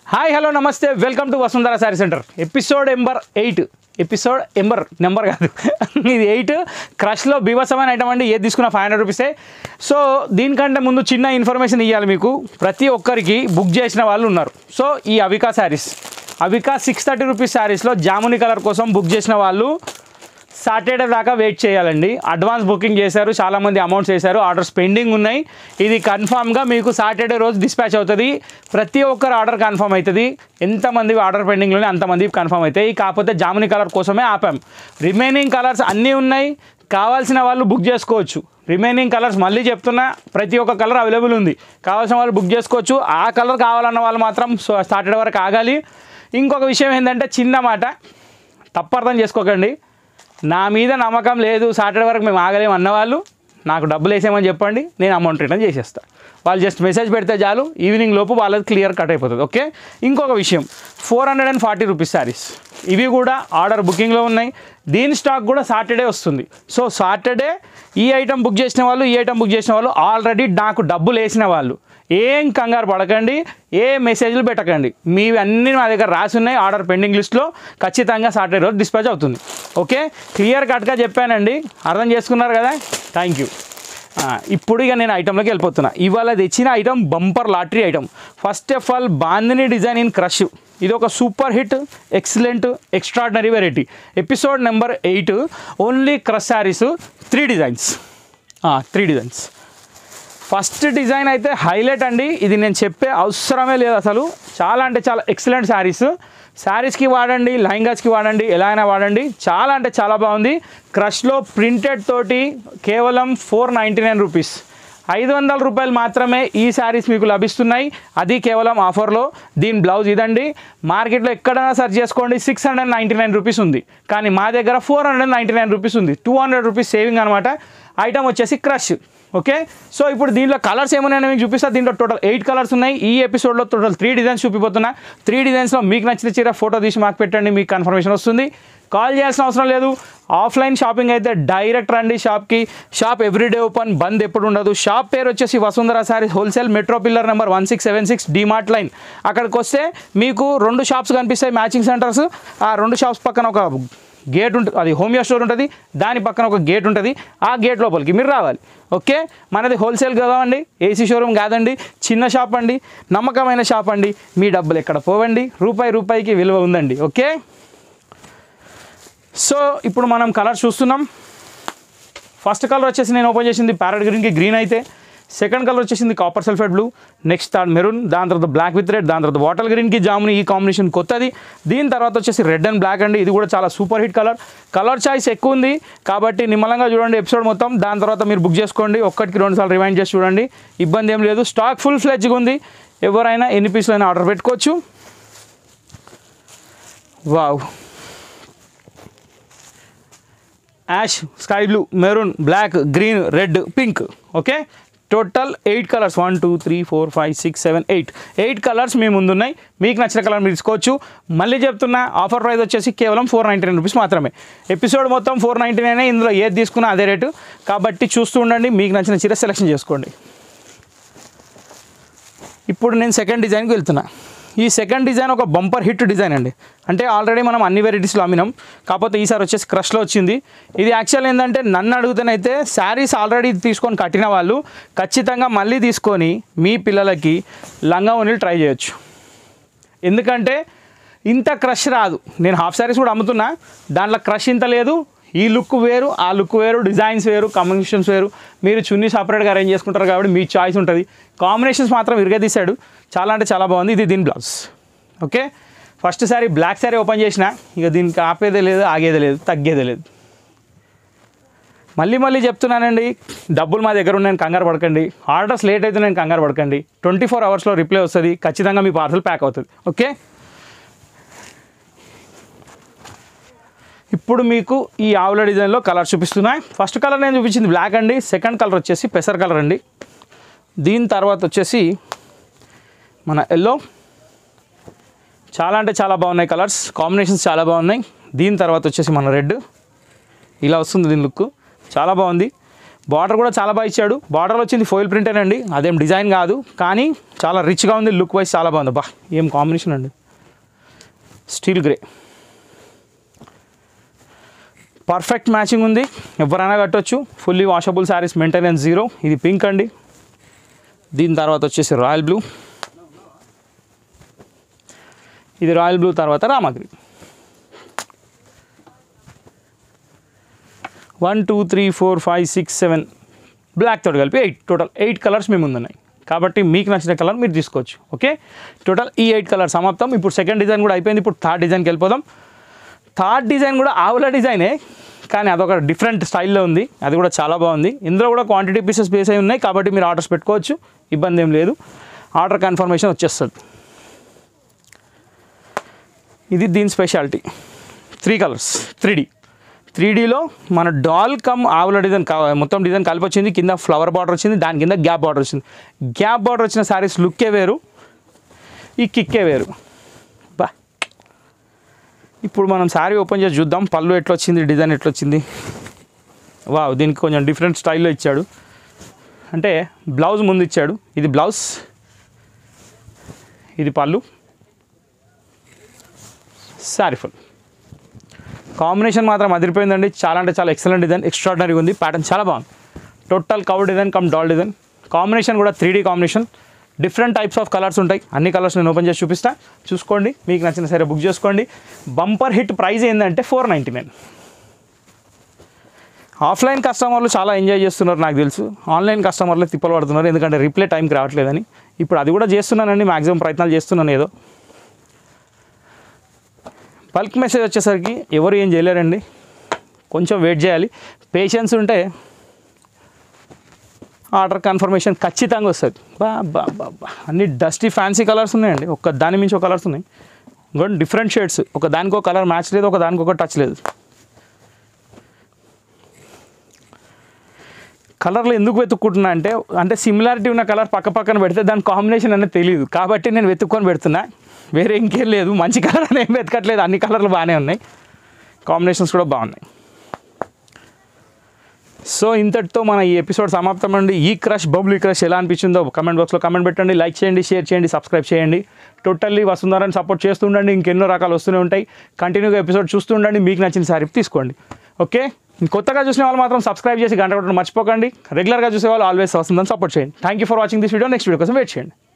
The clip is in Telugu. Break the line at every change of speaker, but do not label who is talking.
హాయ్ హలో నమస్తే welcome to Vasundhara saree centre episode number eight episode number number కాదు ఇది ఎయిట్ క్రష్లో బీభత్సమైన ఐటమ్ అండి ఏది తీసుకున్న ఫైవ్ హండ్రెడ్ రూపీసే సో దీనికంటే ముందు చిన్న ఇన్ఫర్మేషన్ ఇవ్వాలి మీకు ప్రతి ఒక్కరికి బుక్ చేసిన వాళ్ళు ఉన్నారు సో ఈ Avika sarees Avika six thirty rupees శారీస్లో జాముని కలర్ కోసం బుక్ చేసిన వాళ్ళు సాటర్డే దాకా వెయిట్ చేయాలండి అడ్వాన్స్ బుకింగ్ చేశారు చాలామంది అమౌంట్స్ వేశారు ఆర్డర్స్ పెండింగ్ ఉన్నాయి ఇది కన్ఫామ్గా మీకు సాటర్డే రోజు డిస్పాచ్ అవుతుంది ప్రతి ఒక్కరు ఆర్డర్ కన్ఫర్మ్ అవుతుంది ఎంతమంది ఆర్డర్ పెండింగ్లోనే అంతమంది కన్ఫర్మ్ అవుతాయి కాకపోతే జాముని కలర్ కోసమే ఆపాం రిమైనింగ్ కలర్స్ అన్నీ ఉన్నాయి కావాల్సిన వాళ్ళు బుక్ చేసుకోవచ్చు రిమైనింగ్ కలర్స్ మళ్ళీ చెప్తున్నా ప్రతి ఒక్క కలర్ అవైలబుల్ ఉంది కావాల్సిన వాళ్ళు బుక్ చేసుకోవచ్చు ఆ కలర్ కావాలన్న వాళ్ళు మాత్రం సో సాటర్డే వరకు ఆగాలి ఇంకొక విషయం ఏంటంటే చిన్న మాట తప్పర్థం చేసుకోకండి నా మీద నమ్మకం లేదు సాటర్డే వరకు మేము ఆగలేము అన్నవాళ్ళు నాకు డబ్బులు వేసేయమని చెప్పండి నేను అమౌంట్ రిటర్న్ చేసేస్తాను వాళ్ళు జస్ట్ మెసేజ్ పెడితే చాలు ఈవినింగ్ లోపు వాళ్ళది క్లియర్ కట్ అయిపోతుంది ఓకే ఇంకొక విషయం four hundred and forty rupees sarees ఇవి కూడా ఆర్డర్ బుకింగ్లో ఉన్నాయి దీని స్టాక్ కూడా సాటర్డే వస్తుంది సో సాటర్డే ఈ ఐటమ్ బుక్ చేసిన వాళ్ళు ఈ ఐటమ్ బుక్ చేసిన వాళ్ళు ఆల్రెడీ నాకు డబ్బులు వేసిన వాళ్ళు ఏం కంగారు పడకండి ఏ మెసేజ్లు పెట్టకండి మీవి అన్నీ మా దగ్గర రాసి ఉన్నాయి ఆర్డర్ పెండింగ్ లిస్ట్లో ఖచ్చితంగా సాటర్డే రోజు డిస్పాచ్ అవుతుంది ఓకే క్లియర్ కట్గా చెప్పానండి అర్థం చేసుకున్నారు కదా థ్యాంక్ యూ ఇప్పుడు ఇక నేను ఐటెంలోకి వెళ్ళిపోతున్నా ఇవాళ తెచ్చిన item bumper lottery item first of all bandhani design in crush ఇది ఒక super hit excellent extraordinary variety episode number eight only crush sarees three designs three designs first design అయితే హైలైట్ అండి ఇది నేను చెప్పే అవసరమే లేదు అసలు చాలా అంటే చాలా ఎక్సలెంట్ శారీస్ శారీస్కి వాడండి లెహంగాస్కి వాడండి ఎలా అయినా వాడండి చాలా అంటే చాలా బాగుంది క్రష్లో ప్రింటెడ్ తోటి కేవలం ఫోర్ నైంటీ నైన్ రూపీస్ ఐదు వందల రూపాయలు మాత్రమే ఈ శారీస్ మీకు లభిస్తున్నాయి అది కేవలం ఆఫర్లో దీని బ్లౌజ్ ఇదండి మార్కెట్లో ఎక్కడైనా సెర్చ్ చేసుకోండి six hundred ninety nine rupees ఉంది కానీ మా దగ్గర four hundred ninety nine rupees ఉంది టూ హండ్రెడ్ రూపీస్ సేవింగ్ అనమాట ఐటమ్ వచ్చేసి క్రష్ ఓకే సో ఇప్పుడు దీంట్లో కలర్స్ ఏమున్నాయని మీకు చూపిస్తా దీంట్లో టోటల్ ఎయిట్ కలర్స్ ఉన్నాయి ఈ ఎపిసోడ్లో టోటల్ త్రీ డిజైన్స్ చూపిపోతున్నా త్రీ డిజైన్స్లో మీకు నచ్చిన చీర ఫోటో తీసి మాకు పెట్టండి మీకు కన్ఫర్మేషన్ వస్తుంది కాల్ చేయాల్సిన అవసరం లేదు ఆఫ్లైన్ షాపింగ్ అయితే డైరెక్ట్ రండి షాప్కి షాప్ ఎవ్రీడే ఓపెన్ బంద్ ఎప్పుడు ఉండదు షాప్ పేరు వచ్చేసి Vasundhara sarees wholesale metro pillar number one six seven six DMart line అక్కడికి వస్తే మీకు రెండు షాప్స్ కనిపిస్తాయి మ్యాచింగ్ సెంటర్స్ ఆ రెండు షాప్స్ పక్కన ఒక గేట్ ఉంటుంది అది హోమియో స్టోర్ ఉంటుంది దాని పక్కన ఒక గేట్ ఉంటుంది ఆ గేట్ లోపలికి మీరు రావాలి ఓకే మనది హోల్సేల్ కదా అండి ఏసీ షోరూమ్ కాదండి చిన్న షాప్ అండి నమ్మకమైన షాప్ అండి మీ డబ్బులు ఎక్కడ పోవండి రూపాయి రూపాయికి విలువ ఉందండి ఓకే సో ఇప్పుడు మనం కలర్ చూస్తున్నాం ఫస్ట్ కలర్ వచ్చేసి నేను ఓపెన్ చేసింది ప్యారెట్ గ్రీన్కి గ్రీన్ అయితే సెకండ్ కలర్ వచ్చేసింది copper sulphate blue next third maroon దాని తర్వాత బ్లాక్ విత్ రెడ్ దాని తర్వాత వాటర్ గ్రీన్కి జాముని ఈ కాంబినేషన్ కొత్తది దీని తర్వాత వచ్చేసి రెడ్ అండ్ బ్లాక్ అండి ఇది కూడా చాలా super hit colour colour choice ఎక్కువ ఉంది కాబట్టి నిమ్మలంగా చూడండి ఎపిసోడ్ మొత్తం దాని తర్వాత మీరు బుక్ చేసుకోండి ఒక్కటికి రెండు సార్లు రిమైండ్ చేసి చూడండి ఇబ్బంది ఏం లేదు స్టాక్ ఫుల్ ఫ్లెడ్జ్గా ఉంది ఎవరైనా ఎన్ని పీసులు అయినా ఆర్డర్ పెట్టుకోవచ్చు wow ash sky blue maroon black green red pink okay total eight colours one two three four five six seven eight eight colours మీ ముందున్నాయి మీకు నచ్చిన కలర్ మీరు తీసుకోవచ్చు మళ్ళీ చెప్తున్నా ఆఫర్ ప్రైస్ వచ్చేసి కేవలం ఫోర్ నైంటీ నైన్ రూపీస్ మాత్రమే ఎపిసోడ్ మొత్తం ఫోర్ నైంటీ నైన్ ఇందులో ఏది తీసుకున్నా అదే రేటు కాబట్టి చూస్తూ ఉండండి మీకు నచ్చిన చీర సెలెక్షన్ చేసుకోండి ఇప్పుడు నేను సెకండ్ డిజైన్కి వెళ్తున్నా ఈ సెకండ్ డిజైన్ ఒక బంపర్ హిట్ డిజైన్ అండి అంటే ఆల్రెడీ మనం అన్ని వెరైటీస్లో అమ్మినాం కాకపోతే ఈసారి వచ్చేసి క్రష్లో వచ్చింది ఇది యాక్చువల్ ఏంటంటే నన్ను అడుగుతేనైతే శారీస్ ఆల్రెడీ తీసుకొని కట్టిన వాళ్ళు ఖచ్చితంగా మళ్ళీ తీసుకొని మీ పిల్లలకి లంగా ఓనీలు ట్రై చేయొచ్చు ఎందుకంటే ఇంత క్రష్ రాదు నేను హాఫ్ శారీస్ కూడా అమ్ముతున్నా దాంట్లో క్రష్ ఇంత లేదు ఈ లుక్ వేరు ఆ లుక్ వేరు డిజైన్స్ వేరు కాంబినేషన్స్ వేరు మీరు చున్నీ సపరేట్గా అరేంజ్ చేసుకుంటారు కాబట్టి మీ చాయిస్ ఉంటుంది కాంబినేషన్స్ మాత్రం విరగదీశాడు చాలా అంటే చాలా బాగుంది ఇది దీని blouse okay first sari black sari open చేసిన ఇక దీనికి ఆపేదే లేదు ఆగేదే లేదు తగ్గేదే లేదు మళ్ళీ మళ్ళీ చెప్తున్నానండి డబ్బులు మా దగ్గర ఉన్నాయని కంగారు పడకండి ఆర్డర్స్ లేట్ అయితే నేను కంగారు పడకండి ట్వంటీ ఫోర్ అవర్స్లో రిప్లై వస్తుంది ఖచ్చితంగా మీ పార్సల్ ప్యాక్ అవుతుంది ఓకే ఇప్పుడు మీకు ఈ ఆవుల డిజైన్లో కలర్ చూపిస్తున్నాయి ఫస్ట్ కలర్ నేను చూపించింది బ్లాక్ అండి సెకండ్ కలర్ వచ్చేసి పెసర్ కలర్ అండి దీని తర్వాత వచ్చేసి మన ఎల్లో చాలా అంటే చాలా బాగున్నాయి కలర్స్ కాంబినేషన్స్ చాలా బాగున్నాయి దీని తర్వాత వచ్చేసి మన రెడ్ ఇలా వస్తుంది దీని లుక్ చాలా బాగుంది బార్డర్ కూడా చాలా బాగా ఇచ్చాడు బార్డర్ వచ్చింది ఫోయిల్ ప్రింటర్ అండి అదేం డిజైన్ కాదు కానీ చాలా రిచ్గా ఉంది లుక్ వైజ్ చాలా బాగుంది బా ఏం కాంబినేషన్ అండి స్టీల్ గ్రే పర్ఫెక్ట్ మ్యాచింగ్ ఉంది ఎవరైనా కట్టొచ్చు fully washable saris maintenance zero ఇది పింక్ అండి దీని తర్వాత వచ్చేసి రాయల్ బ్లూ ఇది రాయల్ బ్లూ తర్వాత Ramagiri one two three four five six seven black తోటి కలిపి ఎయిట్ టోటల్ ఎయిట్ కలర్స్ మీ ముందు ఉన్నాయి కాబట్టి మీకు నచ్చిన కలర్ మీరు తీసుకోవచ్చు ఓకే టోటల్ ఈ ఎయిట్ కలర్ సమాప్తం ఇప్పుడు సెకండ్ డిజైన్ కూడా అయిపోయింది ఇప్పుడు థర్డ్ డిజైన్కి వెళ్ళిపోదాం థర్డ్ డిజైన్ కూడా ఆవుల డిజైనే కానీ అదొక డిఫరెంట్ స్టైల్లో ఉంది అది కూడా చాలా బాగుంది ఇందులో కూడా క్వాంటిటీ పీసెస్ బేస్ అయి ఉన్నాయి కాబట్టి మీరు ఆర్డర్స్ పెట్టుకోవచ్చు ఇబ్బంది ఏం లేదు ఆర్డర్ కన్ఫర్మేషన్ వచ్చేస్తుంది ఇది దీని speciality three colours three D three డీలో మన డాల్ కమ్ ఆవుల డిజైన్ కా- మొత్తం డిజైన్ కలిపి వచ్చింది కింద ఫ్లవర్ బార్డర్ వచ్చింది దాని కింద గ్యాప్ బార్డర్ వచ్చింది గ్యాప్ బార్డర్ వచ్చిన శారీస్ లుక్కే వేరు ఈ కిక్కే వేరు బా ఇప్పుడు మనం శారీ ఓపెన్ చేసి చూద్దాం పళ్ళు ఎట్లా వచ్చింది డిజైన్ ఎట్లా వచ్చింది వావ్ దీనికి కొంచెం డిఫరెంట్ స్టైల్లో ఇచ్చాడు అంటే బ్లౌజ్ ముందు ఇచ్చాడు ఇది బ్లౌజ్ ఇది పళ్ళు శారీ ఫుల్ కాంబినేషన్ మాత్రం అదిరిపోయిందండి చాలా అంటే చాలా ఎక్సలెంట్ డిజైన్ ఎక్స్ట్రాడినరీ ఉంది ప్యాటర్న్ చాలా బాగుంది టోటల్ కవ్ డిజైన్ కమ్ డాల్ డిజైన్ కాంబినేషన్ కూడా three combination different types of colours ఉంటాయి అన్ని కలర్స్ నేను ఓపెన్ చేసి చూపిస్తా చూసుకోండి మీకు నచ్చిన సరే బుక్ చేసుకోండి బంపర్ హిట్ ప్రైస్ ఏంటంటే ఫోర్ నైంటీ నైన్ ఆఫ్లైన్ కస్టమర్లు చాలా ఎంజాయ్ చేస్తున్నారు నాకు తెలుసు ఆన్లైన్ కస్టమర్లు తిప్పలు పడుతున్నారు ఎందుకంటే రిప్లై టైంకి రావట్లేదని ఇప్పుడు అది కూడా చేస్తున్నానండి మ్యాక్సిమం ప్రయత్నాలు చేస్తున్నాను ఏదో బల్క్ మెసేజ్ వచ్చేసరికి ఎవరు ఏం చేయలేరండి కొంచెం వెయిట్ చేయాలి పేషెన్స్ ఉంటే ఆర్డర్ కన్ఫర్మేషన్ ఖచ్చితంగా వస్తుంది బా బా బా బా అన్ని డస్టీ ఫ్యాన్సీ కలర్స్ ఉన్నాయండి ఒక దాని మించి ఒక కలర్స్ ఉన్నాయి ఇంకోటి డిఫరెంట్ షేడ్స్ ఒక దానికి ఒక కలర్ మ్యాచ్ లేదు ఒక దానికి ఒక టచ్ లేదు కలర్లు ఎందుకు వెతుక్కుంటున్నా అంటే అంటే సిమిలారిటీ ఉన్న కలర్ పక్క పక్కన పెడితే దాని కాంబినేషన్ అనేది తెలియదు కాబట్టి నేను వెతుక్కొని పెడుతున్నా వేరే ఇంకేం లేదు మంచి కలర్ అని ఏం వెతకట్లేదు అన్ని కలర్లు బాగానే ఉన్నాయి కాంబినేషన్స్ కూడా బాగున్నాయి సో ఇంతటితో మన ఈ ఎపిసోడ్ సమాప్తం అండి ఈ క్రష్ బబుల్ ఈ క్రష్ ఎలా అనిపించిందో కమెంట్ బాక్స్లో కమెంట్ పెట్టండి లైక్ చేయండి షేర్ చేయండి సబ్స్క్రైబ్ చేయండి టోటల్లీ వస్తుందారని సపోర్ట్ చేస్తూ ఉండండి ఇంకెన్నో రకాలు వస్తూనే ఉంటాయి కంటిన్యూగా ఎపిసోడ్ చూస్తూ ఉండండి మీకు నచ్చిన సారీ తీసుకోండి ఓకే కొత్తగా చూసిన వాళ్ళు మాత్రం సబ్స్క్రైబ్ చేసి గంట కొట్టడం మర్చిపోకండి రెగ్యులర్గా చూసే వాళ్ళు ఆల్వేస్ వస్తుందని సపోర్ట్ చేయండి thank you for watching this video next video కోసం వెయిట్ చేయండి